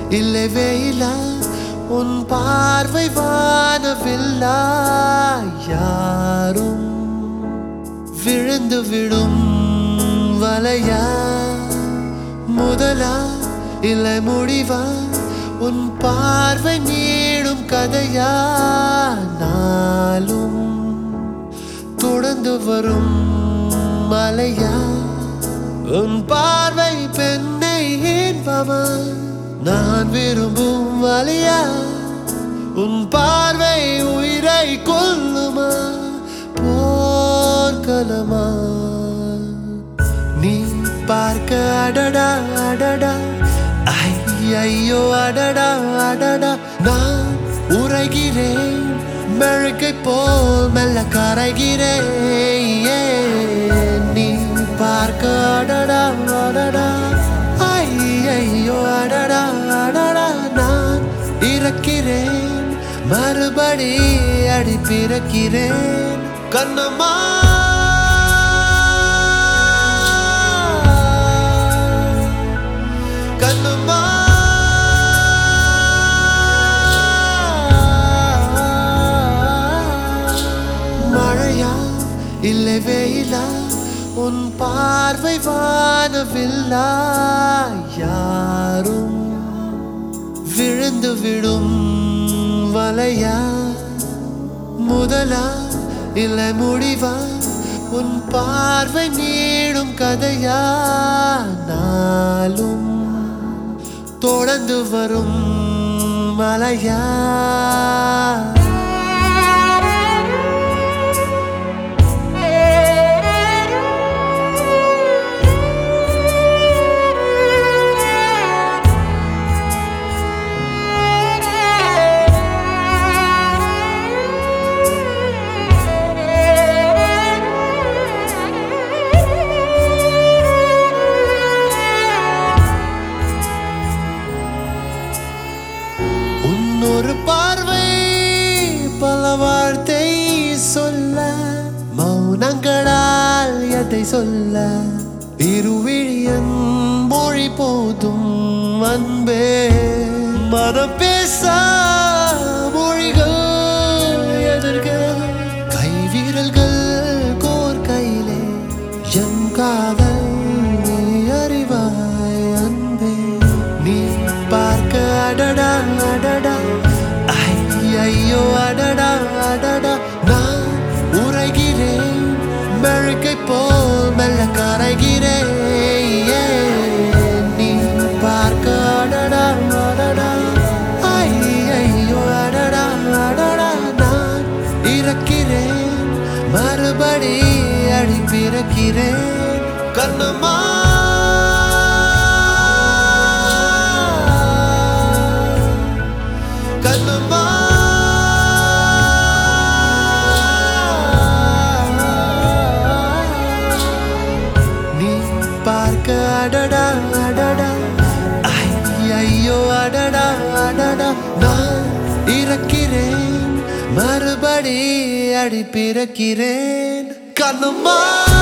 இல்லை வெயிலா உன் பார்வை வானவில்லா யாரும் விழுந்து விடும் வலையா முதலா இல்லை முடிவா உன் பார்வை நீடும் கதையா நாளும் தொடர்ந்து வரும் மலையா உன் பார்வை பெண்ணை இன்பமா நான் விரும்பும் வழியா உன் பார்வை உயிரை கொல்லுமா போர்க்களமா நீ பார்க்க அடடா அடடா ஐ, ஐயோ அடடா அடடா நான் உரைகிறேன் மெழுகை போல் மெல்ல கரைகிறேன் ஏன் நீ பார்க்க அடடா அடடா ஐ, ஐயோ அடடா அடடா நான் இறக்கிறேன் மறுபடி அடி பிறக்கிறேன் கண்ணம்மா கண்ணம்மா மழையா இல்லை வெயிலா உன் பார்வை வானவில்லா யாரும் விழுந்து விடும் வலையா முதலா இல்லை முடிவா உன் பார்வை நீடும் கதையா நாளும் தொடர்ந்து வரும் மலையா உன்னொரு பார்வை பல வார்த்தை சொல்ல மௌனங்களால் எதை சொல்ல இருவிழியன் மொழி போதும் அன்பே மனம் பேச மொழிகள் எதிர்க கைவிரல்கள் கோர் கையிலே என் காதல் நீ அறிவாய் அன்பே நீ பார்க்க அடடா அடடா ஐ, ஐயோ அடடா அடடா நான் உரைகிறேன் மெழுகை போல் மெல்ல கரைகிறேன் ஏன் நீ பார்க்க அடடா அடடா ஐ, ஐயோ அடடா அடடா நான் இறக்கிறேன் மறுபடி அடி பிறக்கிறேன் கண்ணம்மா கண்ணம்மா நீ பார்க்க அடடா அடடா ஐ, ஐயோ அடடா அடடா நான் இறக்கிறேன் மறுபடி அடி பிறக்கிறேன் கண்ணம்மா